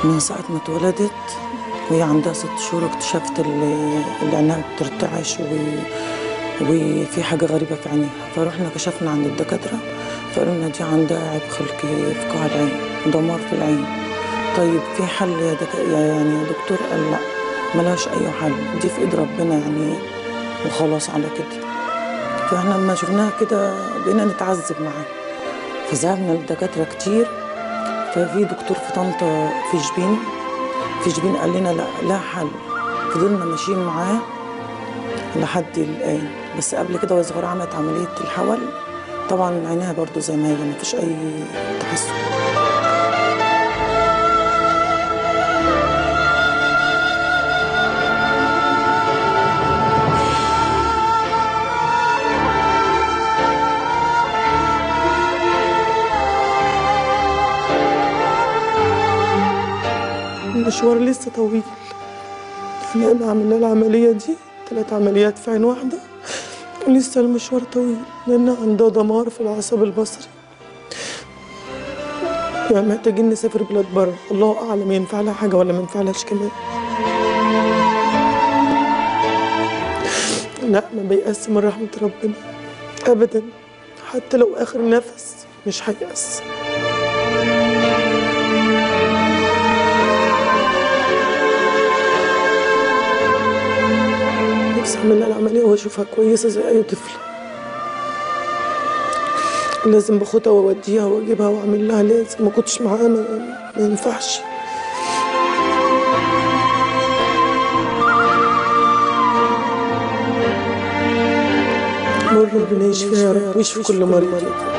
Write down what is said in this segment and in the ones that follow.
من ساعة ما اتولدت وهي عندها ست شهور اكتشفت ال- العينها بترتعش و... وفي حاجة غريبة في عينيها فروحنا كشفنا عند الدكاترة فقالوا لنا دي عندها عيب خلقي في قاع العين دمار في العين طيب في حل يا, دك... يا يعني يا دكتور قال لا ملهاش أي حل دي في إيد ربنا يعني وخلاص على كده فاحنا لما شفناها كده بقينا نتعذب معاها فذهبنا للدكاترة كتير ففي دكتور في طنطا في شبين في شبين قال لنا لا لا حل فضلنا ماشيين معاه لحد الآن بس قبل كده وهي صغيرة عملت عملية الحول طبعا عينيها برضو زي ما هي مفيش أي تحسن المشوار لسه طويل يعني أنا عملنا العملية دي ثلاث عمليات في عين واحدة لسه المشوار طويل لأن عندها دمار في العصب البصري يعني محتاجين نسافر بلاد بره الله أعلم ينفع لها حاجة ولا ما ينفعلهاش كمان لا ما بيأس من رحمة ربنا أبدا حتى لو آخر نفس مش هيأس نفسي اعمل لها العمليه واشوفها كويسه زي اي طفل لازم باخدها واوديها واجيبها واعمل لها لازم ما كنتش معاها ما, ما ينفعش مر ربنا يشفيها يا رب ويشفي كل مريض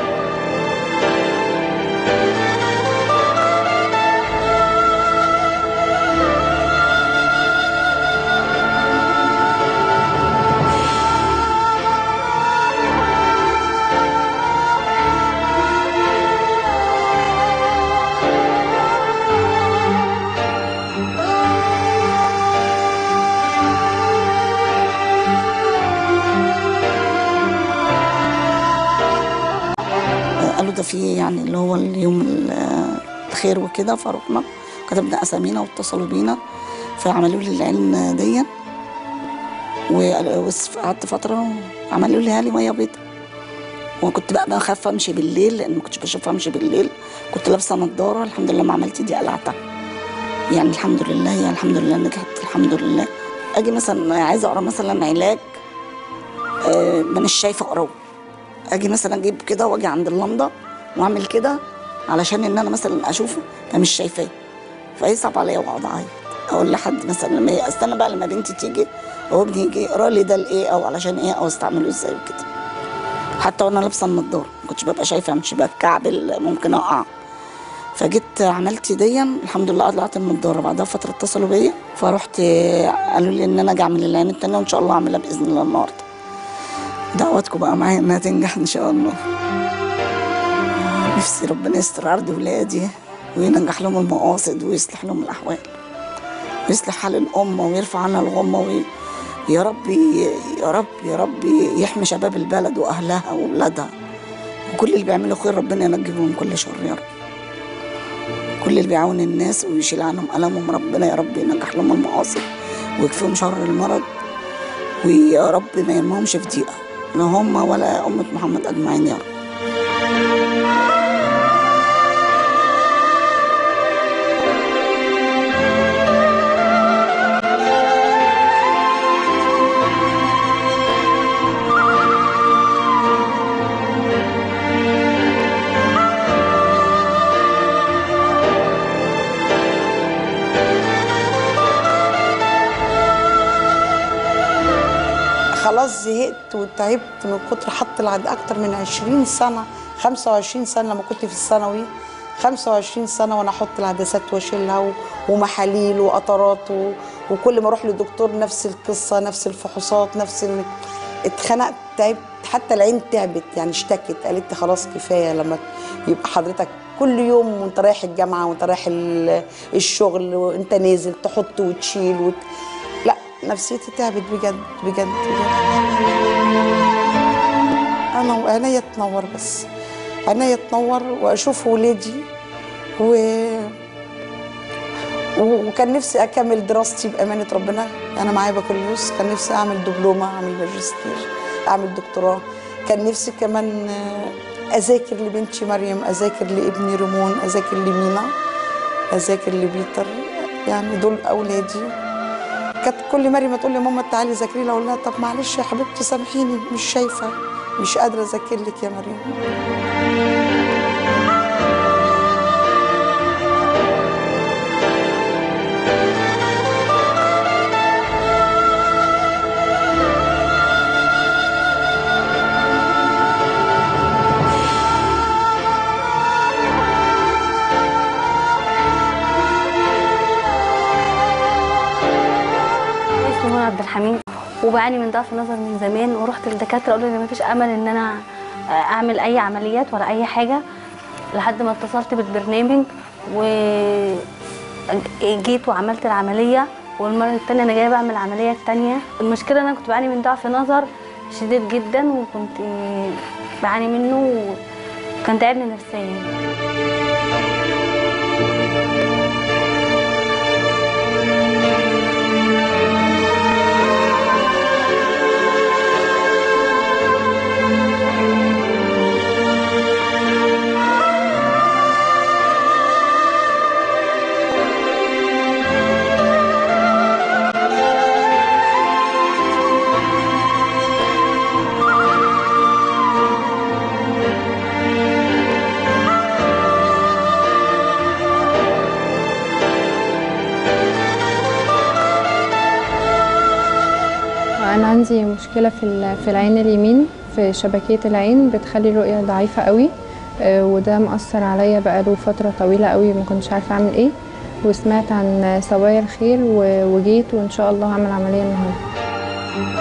قالوا ده في يعني اللي هو اليوم ال- الخير وكده فرحنا كتبنا اسامينا واتصلوا بينا فعملوا لي العلم دي وقعدت فتره وعملوا لي هالي ميه بيضاء وكنت بقى بخاف امشي بالليل لان ما كنتش بشوف امشي بالليل كنت لابسه نظاره الحمد لله ما عملت دي قلعتها يعني الحمد لله هي الحمد لله نجحت الحمد لله اجي مثلا عايزه اقرا مثلا علاج آه، مانيش شايفه اقراه اجي مثلا اجيب كده واجي عند اللمضه واعمل كده علشان ان انا مثلا اشوفه فمش شايفاه فيصعب عليا واقعد اعيط اقول لحد مثلا لما ي- استنى بقى لما بنتي تيجي او ابني يجي يقرا لي ده لايه او علشان ايه او استعمله ازاي وكده حتى وانا لابسه النضاره ما كنتش ببقى شايفه مش بتكعبل ممكن اقع فجيت عملت دي الحمد لله قلعت النضاره بعدها فتره اتصلوا بيا فرحت قالوا لي ان انا اجي اعمل العين التانيه وان شاء الله اعملها باذن الله النهارده دعواتكم بقى معايا انها تنجح ان شاء الله نفسي ربنا يستر عرض ولادي وينجح لهم المقاصد ويصلح لهم الاحوال ويصلح حال الامه ويرفع عنها الغمه وي... يا رب يا رب يا رب يحمي شباب البلد واهلها واولادها وكل اللي بيعملوا خير ربنا ينجيهم من كل شر يا رب كل اللي بيعاون الناس ويشيل عنهم ألمهم ربنا يا رب ينجح لهم المقاصد ويكفيهم شر المرض ويا رب ما يرمهمش في ضيقة لا هم ولا أمة محمد أجمعين يا رب خلاص زهقت وتعبت من كتر حط العد اكتر من 20 سنه 25 سنه لما كنت في الثانوي 25 سنه وانا احط العدسات واشيلها و- ومحاليل وقطرات و... وكل ما اروح لدكتور نفس القصه نفس الفحوصات نفس ال... اتخنقت تعبت حتى العين تعبت يعني اشتكت قالت لي خلاص كفايه لما يبقى حضرتك كل يوم وانت رايح الجامعه وانت رايح ال- الشغل وانت نازل تحط وتشيل وت... لا نفسيتي تعبت بجد بجد بجد انا وعينيا تنور بس عينيا تنور واشوف ولادي و... و- وكان نفسي اكمل دراستي بامانه ربنا انا معايا بكالوريوس كان نفسي اعمل دبلومه اعمل ماجستير اعمل دكتوراه كان نفسي كمان آه، اذاكر لبنتي مريم اذاكر لابني ريمون اذاكر لمينا اذاكر لبيتر يعني دول اولادي كانت كل مريم تقول لي ماما تعالي ذاكري لها اقول لها طب معلش يا حبيبتي سامحيني مش شايفه مش قادره اذاكر لك يا مريم اسمي منى عبد الحميد وبعاني من ضعف نظر من زمان ورحت للدكاتره قالوا لي مفيش امل ان انا اعمل اي عمليات ولا اي حاجه لحد ما اتصلت بالبرنامج وجيت وعملت العمليه والمره التانية انا جايه بعمل العمليه التانية المشكله ان انا كنت بعاني من ضعف نظر شديد جدا وكنت بعاني منه وكان تعبني نفسيا أنا عندي مشكلة في ال- في العين اليمين في شبكية العين بتخلي الرؤية ضعيفة قوي آه، وده مأثر عليا بقاله فترة طويلة قوي ما كنتش عارفة أعمل إيه وسمعت عن سوايا الخير و- وجيت وإن شاء الله هعمل عملية النهاردة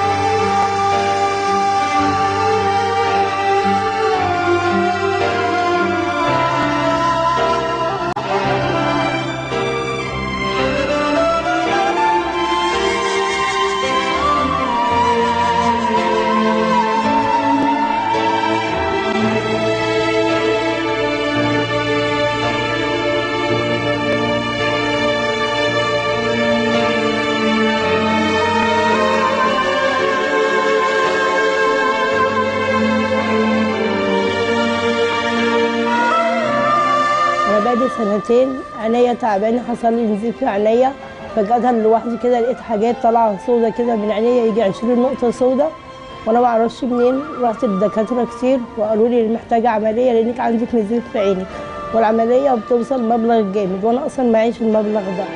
انا بقالي سنتين عينيا تعبانه حصل لي نزيف في عينيا فجأة لوحدي كده لقيت حاجات طالعه سودا كده من عينيا يجي 20 نقطه سودا وانا ما اعرفش منين رحت للدكاتره كتير وقالوا لي محتاجه عمليه لانك عندك نزيف في عينك والعمليه بتوصل مبلغ جامد وانا اصلا معيش المبلغ ده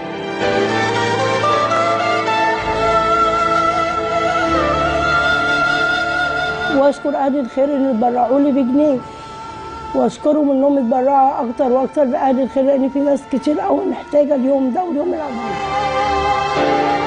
واشكر اهل الخير اللي اتبرعوا لي بجنيه واشكرهم انهم اتبرعوا اكتر واكتر باهل الخير لان في ناس كتير قوي محتاجه اليوم ده واليوم العمليه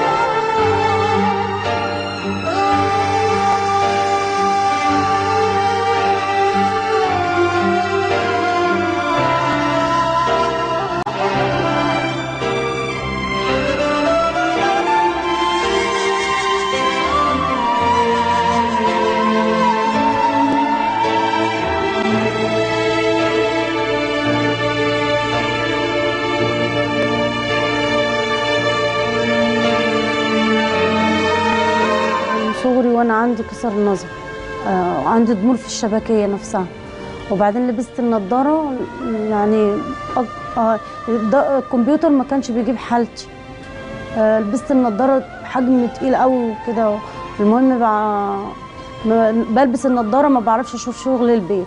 من صغري وانا عندي كسر نظر آه عندي ضمور في الشبكيه نفسها وبعدين لبست النضاره يعني أك- آه ده- الكمبيوتر ما كانش بيجيب حالتي آه لبست النضاره بحجم تقيل قوي وكده المهم بقى ما- بلبس النضاره ما بعرفش اشوف شغل البيت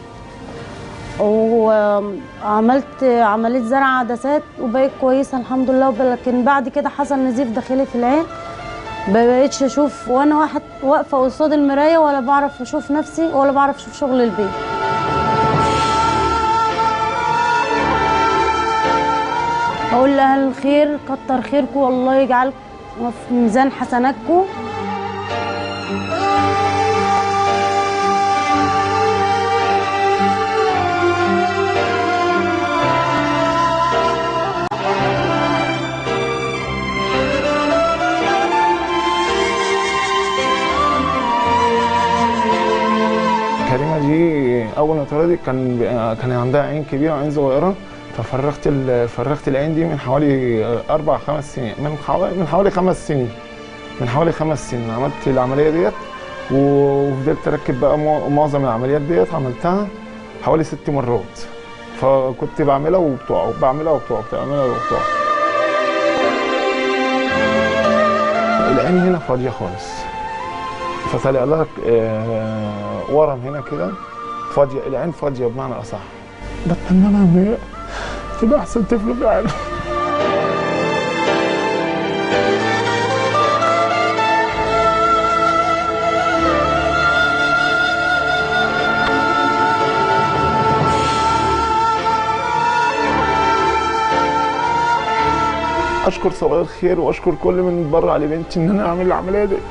وعملت عمليه زرع عدسات وبقيت كويسه الحمد لله لكن بعد كده حصل نزيف داخلي في العين ما بقتش اشوف وانا واحد واقفه قصاد المرايه ولا بعرف اشوف نفسي ولا بعرف اشوف شغل البيت اقول لاهل الخير كتر خيركم والله يجعلكم في ميزان حسناتكم كريمه دي اول ما اتولدت كان كان عندها عين كبيره وعين صغيره ففرغت ال- فرغت العين دي من حوالي اربع خمس سنين من حوالي من حوالي خمس سنين من حوالي خمس سنين عملت العمليه ديت وفضلت اركب بقى مع- معظم العمليات ديت عملتها حوالي ست مرات فكنت بعملها وبتقع وبعملها وبتقع بعملها وبتقع العين هنا فاضيه خالص فطلع لك آه، ورم هنا كده فاضيه العين فاضيه بمعنى اصح بتمنى لها ان هي تبقى احسن طفل في العالم اشكر صباح الخير واشكر كل من اتبرع لبنتي ان انا اعمل العمليه دي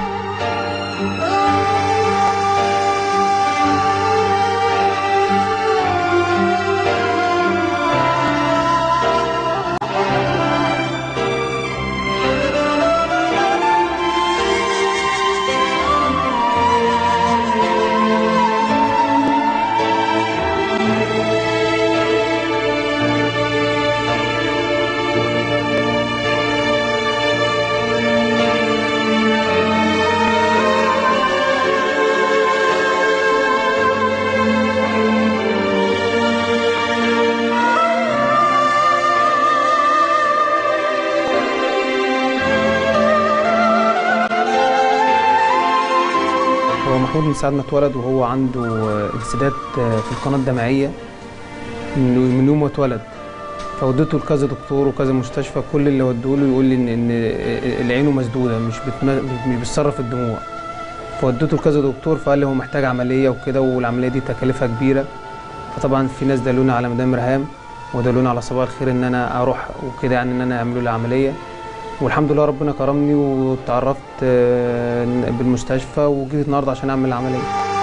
هو محمود من ساعة ما اتولد وهو عنده آه، انسداد آه، في القناة الدمعية من من يوم ما اتولد فوديته لكذا دكتور وكذا مستشفى كل اللي ودوه له يقول لي ان ان آه، عينه مسدودة مش بتم... مش بتصرف الدموع فوديته لكذا دكتور فقال لي هو محتاج عملية وكده والعملية دي تكاليفها كبيرة فطبعا في ناس دلوني على مدام رهام ودلوني على صباح الخير ان انا اروح وكده يعني ان انا يعملوا لي عملية والحمد لله ربنا كرمني واتعرفت آه، بالمستشفى وجيت النهارده عشان اعمل العمليه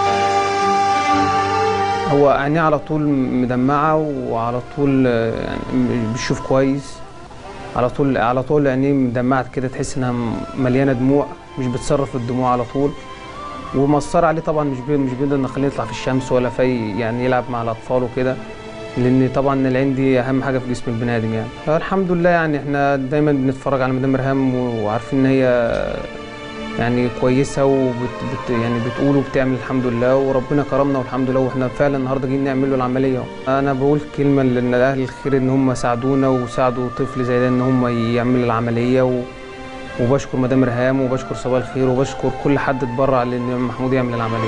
هو عينيه على طول مدمعه وعلى طول آه، يعني بيشوف كويس على طول على طول عينيه مدمعه كده تحس انها مليانه دموع مش بتصرف الدموع على طول ومأثر عليه طبعا مش بي مش بيقدر نخليه يطلع في الشمس ولا في يعني يلعب مع الاطفال وكده لان طبعا العين دي اهم حاجه في جسم البني ادم يعني فالحمد لله يعني احنا دايما بنتفرج على مدام ريهام وعارفين ان هي يعني كويسه وبت بت يعني بتقول وبتعمل الحمد لله وربنا كرمنا والحمد لله واحنا فعلا النهارده جايين نعمل له العمليه اهو. انا بقول كلمه لاهل الخير ان هم ساعدونا وساعدوا طفل زي ده ان هم يعمل العمليه و وبشكر مدام ريهام وبشكر صباح الخير وبشكر كل حد اتبرع لان محمود يعمل العمليه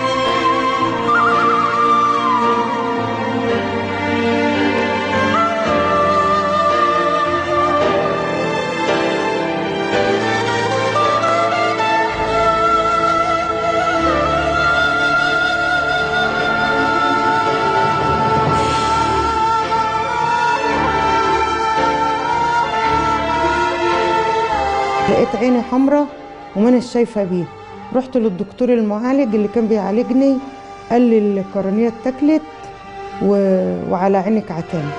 لقيت عيني حمراء ومانيش شايفه بيه رحت للدكتور المعالج اللي كان بيعالجني قال لي القرنيه اتاكلت و... وعلى عينك عتام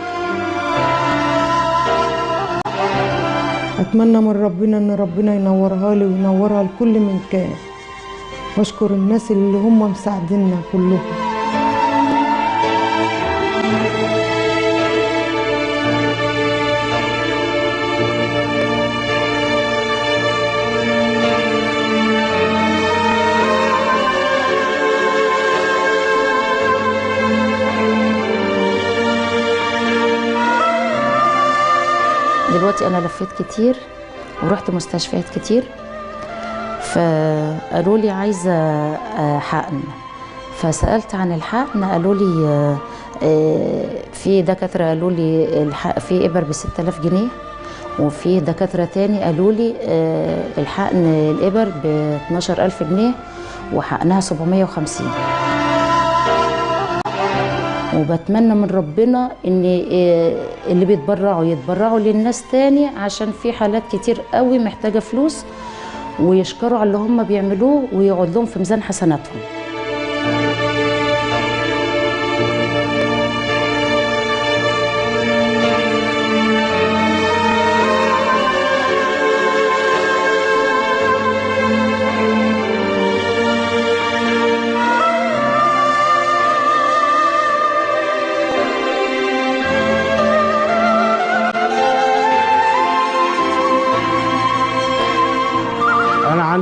اتمنى من ربنا ان ربنا ينورها لي وينورها لكل من كان واشكر الناس اللي هم مساعديننا كلهم دلوقتي انا لفيت كتير ورحت مستشفيات كتير فقالوا لي عايزه آه، حقن فسالت عن الحقن قالوا لي آه، آه، في دكاتره قالوا لي الحق في ابر ب 6000 جنيه وفي دكاتره تاني قالوا لي آه، الحقن الابر ب 12000 جنيه وحقنها 750 وبتمنى من ربنا ان إيه اللي بيتبرعوا يتبرعوا للناس تاني عشان في حالات كتير قوي محتاجه فلوس ويشكروا على اللي هم بيعملوه ويقعد لهم في ميزان حسناتهم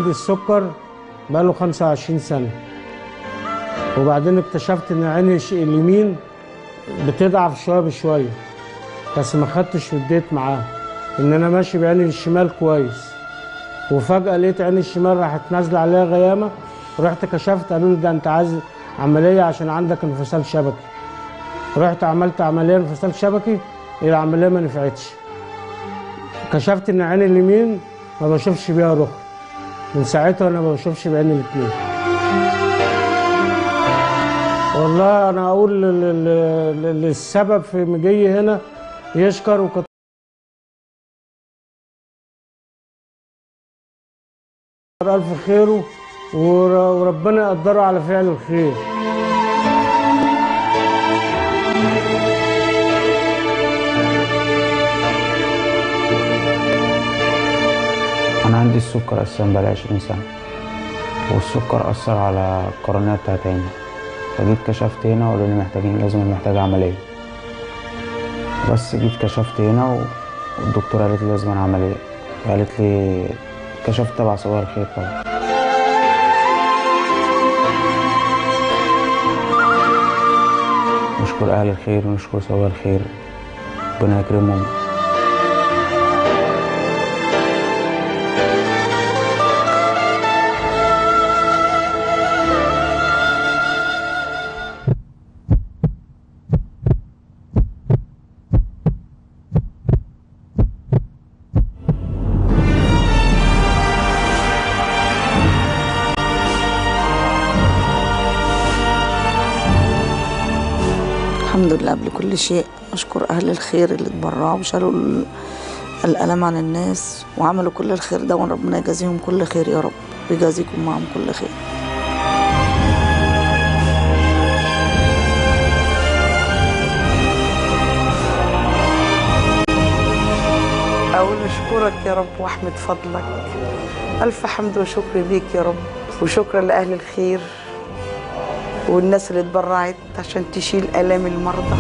عندي السكر بقاله 25 سنة وبعدين اكتشفت ان عيني الش- اليمين بتضعف شوية بشوية بس ما خدتش وديت معاه ان انا ماشي بعيني الشمال كويس وفجأة لقيت عيني الشمال راحت نازلة عليها غيامة رحت كشفت قالوا لي ده انت عايز عملية عشان عندك انفصال شبكي رحت عملت عملية انفصال شبكي العملية ما نفعتش كشفت ان عيني اليمين ما بشوفش بيها رخ من ساعتها وانا ما بشوفش بعيني الاتنين والله انا اقول لل- لل- لل- السبب في مجيي هنا يشكر وكتر الف خيره ور- وربنا يقدره على فعل الخير أنا عندي السكر أساسا بقالي عشرين سنة والسكر أثر على القرنية بتاعت عيني فجيت كشفت هنا وقالوا لي محتاجين لازم محتاج عملية بس جيت كشفت هنا و- والدكتورة قالت لي لازم عملية قالت لي كشفت تبع صباح الخير طبعا نشكر أهل الخير ونشكر صباح الخير ربنا يكرمهم الحمد لله قبل كل شيء أشكر أهل الخير اللي اتبرعوا وشالوا ال- الألم عن الناس وعملوا كل الخير ده وربنا يجازيهم كل خير يا رب ويجازيكم معهم كل خير أقول أشكرك يا رب وأحمد فضلك ألف حمد وشكر ليك يا رب وشكرا لأهل الخير والناس اللي اتبرعت عشان تشيل آلام المرضى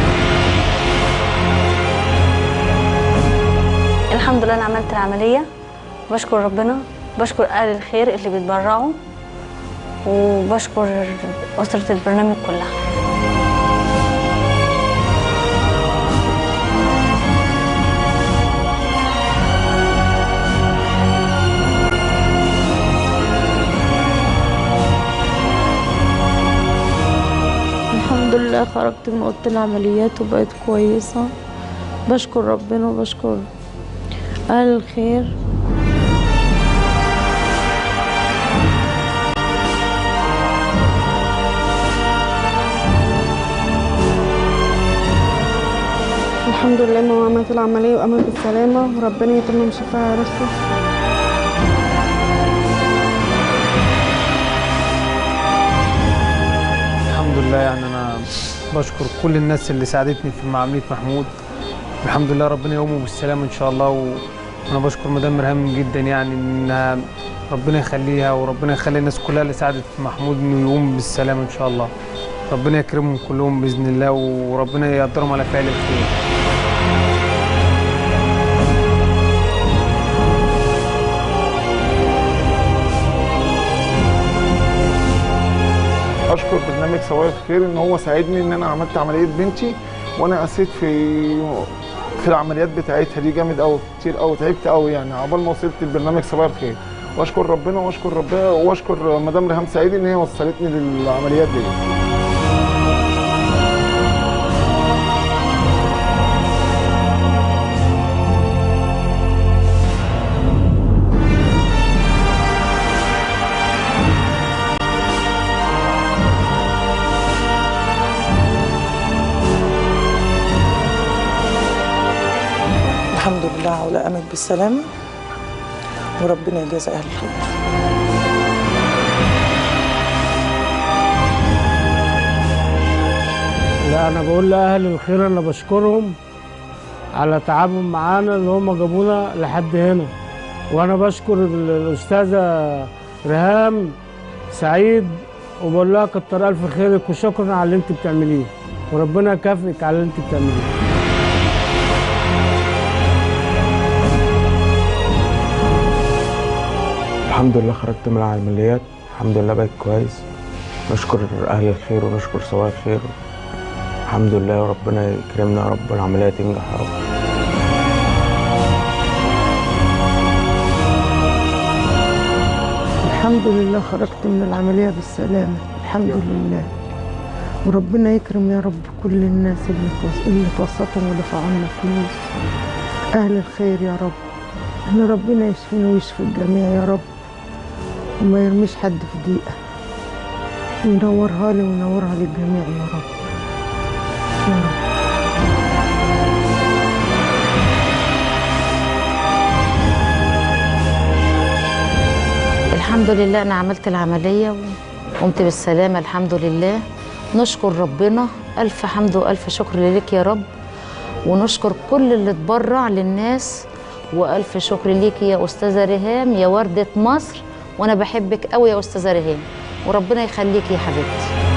الحمد لله انا عملت العمليه بشكر ربنا بشكر اهل الخير اللي بيتبرعوا وبشكر اسره البرنامج كلها الحمد لله خرجت من اوضه العمليات وبقيت كويسه بشكر ربنا وبشكر اهل الخير الحمد لله ماما عملت العملية وقامت بالسلامة وربنا يتمم شفاها يا رسول الحمد لله يعني انا بشكر كل الناس اللي ساعدتني في معامله محمود الحمد لله ربنا يقومه بالسلامه ان شاء الله و- وانا بشكر مدام مرهام جدا يعني انها ربنا يخليها وربنا يخلي الناس كلها اللي ساعدت في محمود انه يقوم بالسلامه ان شاء الله ربنا يكرمهم كلهم باذن الله وربنا يقدرهم على فعل الخير اشكر برنامج صبايا الخير ان هو ساعدني ان انا عملت عمليه بنتي وانا قسيت في في العمليات بتاعتها دي جامد قوي كتير قوي تعبت قوي يعني عقبال ما وصلت لبرنامج صبايا الخير واشكر ربنا واشكر ربنا واشكر مدام ريهام سعيد ان هي وصلتني للعمليات دي الحمد لله على قامت بالسلامة وربنا يجازي أهل الخير لا انا بقول لاهل الخير انا بشكرهم على تعبهم معانا اللي هم جابونا لحد هنا وانا بشكر ال- الاستاذه ريهام سعيد وبقول لها كتر الف خيرك وشكرا على اللي انت بتعمليه وربنا يكافئك على اللي انت بتعمليه الحمد لله خرجت من العمليات الحمد لله بقيت كويس نشكر أهل الخير ونشكر سواق الخير الحمد لله وربنا يكرمنا يا رب والعملية تنجح يا رب الحمد لله خرجت من العملية بالسلامة الحمد لله وربنا يكرم يا رب كل الناس اللي توس- اللي توسطهم ودفعوا لنا فلوس أهل الخير يا رب إن ربنا يشفينا ويشفي الجميع يا رب وما يرميش حد في ضيقة وينورها لي وينورها للجميع يا رب يا رب الحمد لله انا عملت العمليه وقمت بالسلامه الحمد لله نشكر ربنا الف حمد والف شكر ليك يا رب ونشكر كل اللي اتبرع للناس والف شكر ليك يا استاذه ريهام يا ورده مصر وانا بحبك قوي يا استاذه ريهام وربنا يخليكي يا حبيبتي